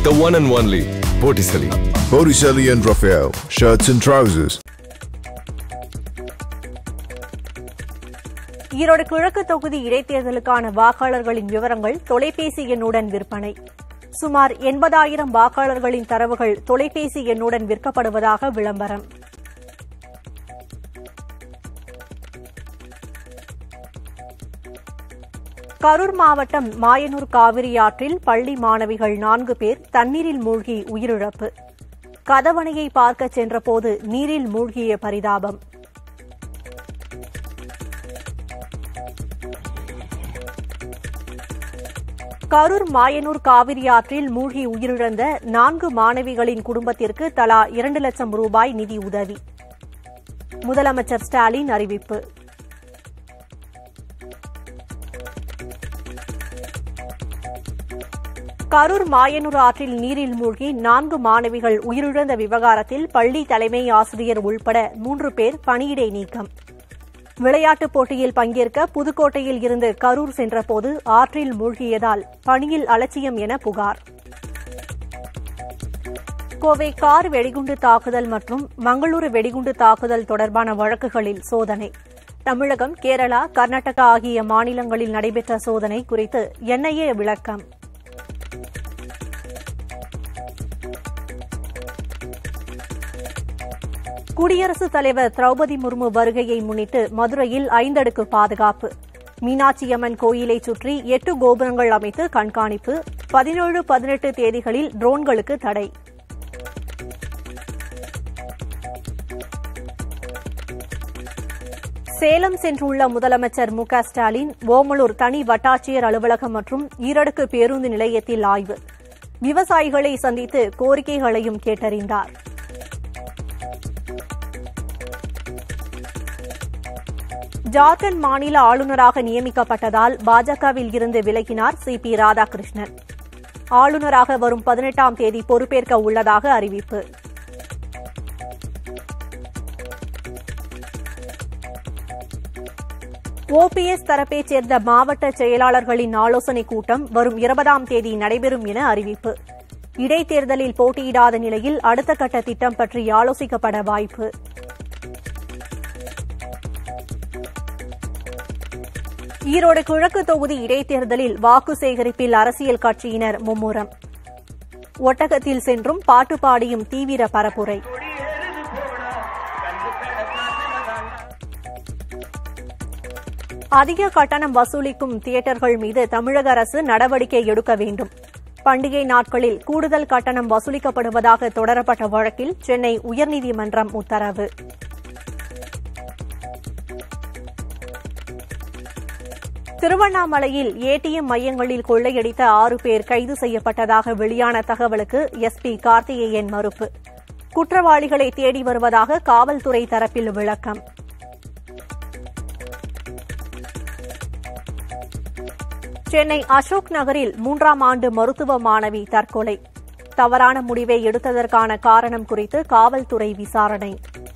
The one and only Botticelli. Botticelli and Raphael, shirts and trousers. Erode கிழக்கு தொகுதி இடைத்தேர்தலுக்கான வாக்காளர்களின் விவரங்கள் தொலைபேசி எண்ணுடன் விற்பனை சுமார் எண்பதாயிரம் வாக்காளர்களின் தரவுகள் தொலைபேசி எண்ணுடன் விற்கப்படுவதாக விளம்பரம் கரூர் மாவட்டம் மாயனூர் காவிரி ஆற்றில் பள்ளி மாணவிகள் நான்கு பேர் தண்ணீரில் மூழ்கி உயிரிழப்பு கதவணையை பார்க்க சென்றபோது நீரில் மூழ்கிய பரிதாபம் கரூர் மாயனூர் காவிரி ஆற்றில் மூழ்கி உயிரிழந்த நான்கு மாணவிகளின் குடும்பத்திற்கு தலா இரண்டு லட்சம் ரூபாய் நிதி உதவி முதலமைச்சர் ஸ்டாலின் அறிவிப்பு கரூர் மாயனூர் ஆற்றில் நீரில் மூழ்கி நான்கு மாணவிகள் உயிரிழந்த விவகாரத்தில் பள்ளி தலைமை ஆசிரியர் உள்பட மூன்று பேர் பணியிடை நீக்கம் விளையாட்டுப் போட்டியில் பங்கேற்க புதுக்கோட்டையில் இருந்து கரூர் சென்றபோது ஆற்றில் மூழ்கியதால் பணியில் அலட்சியம் என புகார் கோவை கார் வெடிகுண்டு தாக்குதல் மற்றும் மங்களூரு வெடிகுண்டு தாக்குதல் தொடர்பான வழக்குகளில் சோதனை தமிழகம் கேரளா கர்நாடகா ஆகிய மாநிலங்களில் நடைபெற்ற சோதனை குறித்து என்ஐஏ விளக்கம் குடியரசுத் தலைவர் திரௌபதி முர்மு வருகையை முன்னிட்டு மதுரையில் ஐந்தடுக்கு பாதுகாப்பு மீனாட்சியம்மன் கோயிலை சுற்றி எட்டு கோபுரங்கள் அமைத்து கண்காணிப்பு பதினேழு பதினெட்டு தேதிகளில் ட்ரோன்களுக்கு தடை சேலம் சென்றுள்ள முதலமைச்சர் மு க ஸ்டாலின் ஓமலூர் தனி வட்டாட்சியர் அலுவலகம் மற்றும் ஈரடுக்கு பேருந்து நிலையத்தில் ஆய்வு விவசாயிகளை சந்தித்து கோரிக்கைகளையும் கேட்டறிந்தார் ஜார்க்கண்ட் மாநில ஆளுநராக நியமிக்கப்பட்டதால் பாஜகவில் இருந்து விலகினார் சி பி ராதாகிருஷ்ணன் ஆளுநராக வரும் பதினெட்டாம் தேதி பொறுப்பேற்க உள்ளதாக அறிவிப்பு ஓபிஎஸ் தரப்பைச் சேர்ந்த மாவட்ட செயலாளர்களின் ஆலோசனைக் கூட்டம் வரும் இருபதாம் தேதி நடைபெறும் என அறிவிப்பு இடைத்தேர்தலில் போட்டியிடாத நிலையில் அடுத்த கட்ட திட்டம் பற்றி ஆலோசிக்கப்பட வாய்ப்பு ஈரோடு கிழக்கு தொகுதி இடைத்தேர்தலில் வாக்கு சேகரிப்பில் அரசியல் கட்சியினர் மும்முரம் ஒட்டகத்தில் சென்றும் பாட்டு பாடியும் தீவிர பரப்புரை அதிக கட்டணம் வசூலிக்கும் தியேட்டர்கள் மீது தமிழக அரசு நடவடிக்கை எடுக்க வேண்டும் பண்டிகை நாட்களில் கூடுதல் கட்டணம் வசூலிக்கப்படுவதாக தொடரப்பட்ட வழக்கில் சென்னை உயர்நீதிமன்றம் உத்தரவு திருவண்ணாமலையில் ஏடிஎம் மையங்களில் கொள்ளையடித்த ஆறு பேர் கைது செய்யப்பட்டதாக வெளியான தகவலுக்கு எஸ்பி கார்த்திகேயன் மறுப்பு குற்றவாளிகளை தேடி வருவதாக காவல்துறை தரப்பில் விளக்கம் சென்னை அசோக் நகரில் மூன்றாம் ஆண்டு மருத்துவ மாணவி தற்கொலை தவறான முடிவை எடுத்ததற்கான காரணம் குறித்து காவல்துறை விசாரணை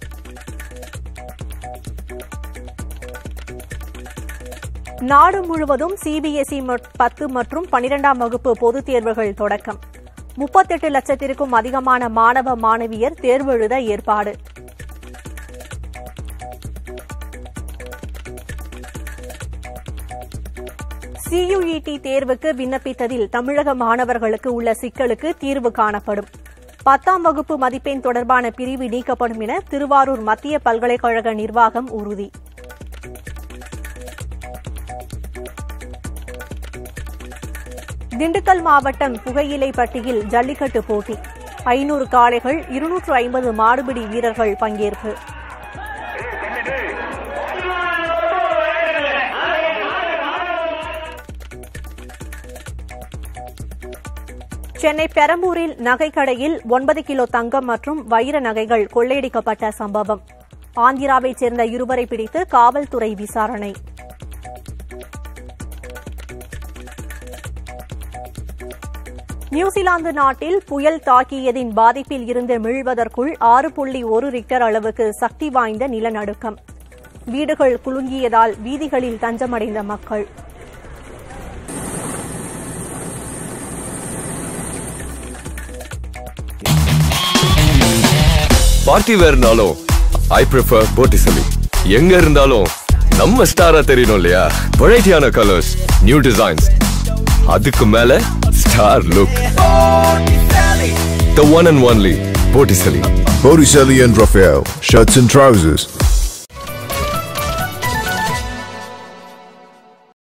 நாடு முழுவதும் சிபிஎஸ்இ பத்து மற்றும் பனிரெண்டாம் வகுப்பு பொதுத் தேர்வுகள் தொடக்கம் முப்பத்தெட்டு லட்சத்திற்கும் அதிகமான மாணவ மாணவியர் தேர்வு எழுத ஏற்பாடு சியுஇடி தேர்வுக்கு விண்ணப்பித்ததில் தமிழக மாணவர்களுக்கு உள்ள சிக்கலுக்கு தீர்வு காணப்படும் பத்தாம் வகுப்பு மதிப்பெண் தொடர்பான பிரிவு நீக்கப்படும் என திருவாரூர் மத்திய பல்கலைக்கழக நிர்வாகம் உறுதி திண்டுக்கல் மாவட்டம் புகையிலை பட்டியில் ஜல்லிக்கட்டு போட்டி ஐநூறு காளைகள் இருநூற்று ஐம்பது மாடுபிடி வீரர்கள் பங்கேற்பு சென்னை பெரம்பூரில் நகைக்கடையில் ஒன்பது கிலோ தங்கம் மற்றும் வைர நகைகள் கொள்ளையடிக்கப்பட்ட சம்பவம் ஆந்திராவைச் சேர்ந்த இருவரை பிடித்து காவல்துறை விசாரணை நியூசிலாந்து நாட்டில் புயல் தாக்கியதின் பாதிப்பில் இருந்து மீள்வதற்குள் ஆறு புள்ளி ஒரு ரிக்டர் அளவுக்கு சக்தி வாய்ந்த நிலநடுக்கம் வீடுகள் குலுங்கியதால் வீதிகளில் தஞ்சமடைந்த மக்கள் பார்ட்டி வேர்னாலும் ஐ ப்ரிஃபர் போட்டிசலி எங்க இருந்தாலும் நம்ம ஸ்டாரா தெரியணும் இல்லையா வெரைட்டியான கலர்ஸ் நியூ டிசைன்ஸ் அதுக்கு மேல star look the one and only Botticelli Botticelli and Raphael, shirts and trousers.